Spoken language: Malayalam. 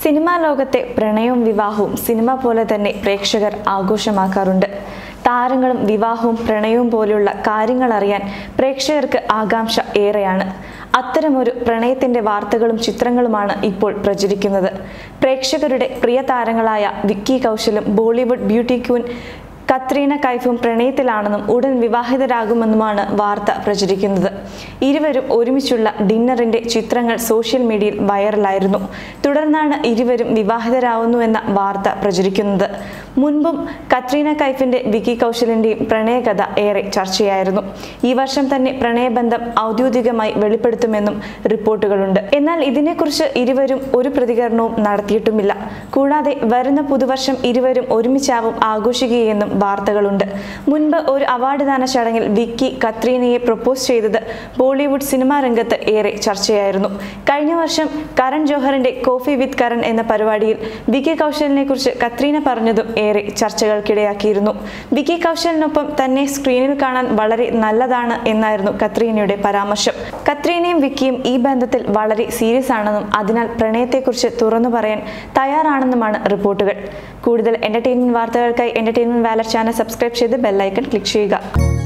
സിനിമാ ലോകത്തെ പ്രണയവും വിവാഹവും സിനിമ പോലെ തന്നെ പ്രേക്ഷകർ ആഘോഷമാക്കാറുണ്ട് താരങ്ങളും വിവാഹവും പ്രണയവും പോലെയുള്ള കാര്യങ്ങൾ അറിയാൻ പ്രേക്ഷകർക്ക് ആകാംക്ഷ ഏറെയാണ് അത്തരമൊരു പ്രണയത്തിന്റെ വാർത്തകളും ചിത്രങ്ങളുമാണ് ഇപ്പോൾ പ്രചരിക്കുന്നത് പ്രേക്ഷകരുടെ പ്രിയ താരങ്ങളായ വിക്കി കൗശലും ബോളിവുഡ് ബ്യൂട്ടി ക്യൂൻ കത്രീന കൈഫും പ്രണയത്തിലാണെന്നും ഉടൻ വിവാഹിതരാകുമെന്നുമാണ് വാർത്ത പ്രചരിക്കുന്നത് ഇരുവരും ഒരുമിച്ചുള്ള ഡിന്നറിന്റെ ചിത്രങ്ങൾ സോഷ്യൽ മീഡിയയിൽ വൈറലായിരുന്നു തുടർന്നാണ് ഇരുവരും വിവാഹിതരാവുന്നുവെന്ന വാർത്ത പ്രചരിക്കുന്നത് മുൻപും കത്രീന കൈഫിന്റെ വിക്കി കൗശലിന്റെയും പ്രണയകഥ ഏറെ ചർച്ചയായിരുന്നു ഈ വർഷം തന്നെ പ്രണയബന്ധം ഔദ്യോഗികമായി വെളിപ്പെടുത്തുമെന്നും റിപ്പോർട്ടുകളുണ്ട് എന്നാൽ ഇതിനെക്കുറിച്ച് ഇരുവരും ഒരു പ്രതികരണവും നടത്തിയിട്ടുമില്ല കൂടാതെ വരുന്ന പുതുവർഷം ഇരുവരും ഒരുമിച്ചാവും ആഘോഷിക്കുകയെന്നും വാർത്തകളുണ്ട് മുൻപ് ഒരു അവാർഡ് ദാന ചടങ്ങിൽ വിക്കി കത്രീനയെ പ്രപ്പോസ് ചെയ്തത് ബോളിവുഡ് സിനിമാ രംഗത്ത് ഏറെ ചർച്ചയായിരുന്നു കഴിഞ്ഞ വർഷം കരൺ ജോഹറിന്റെ കോഫി വിത്ത് കരൺ എന്ന പരിപാടിയിൽ വിക്കി കൗശലിനെ കുറിച്ച് കത്രീന പറഞ്ഞതും ഏറെ ചർച്ചകൾക്കിടയാക്കിയിരുന്നു വിക്കി കൗശലിനൊപ്പം തന്നെ സ്ക്രീനിൽ കാണാൻ വളരെ നല്ലതാണ് എന്നായിരുന്നു കത്രീനയുടെ പരാമർശം കത്രീനയും വിക്കിയും ഈ ബന്ധത്തിൽ വളരെ സീരിയസ് ആണെന്നും അതിനാൽ പ്രണയത്തെക്കുറിച്ച് തുറന്നു പറയാൻ തയ്യാറാണെന്നുമാണ് റിപ്പോർട്ടുകൾ കൂടുതൽ എന്റർടൈൻമെന്റ് വാർത്തകൾക്കായി എന്റർടൈൻമെന്റ് വാലർ ചാനൽ സബ്സ്ക്രൈബ് ചെയ്ത് ബെല്ലൈക്കൺ ക്ലിക്ക് ചെയ്യുക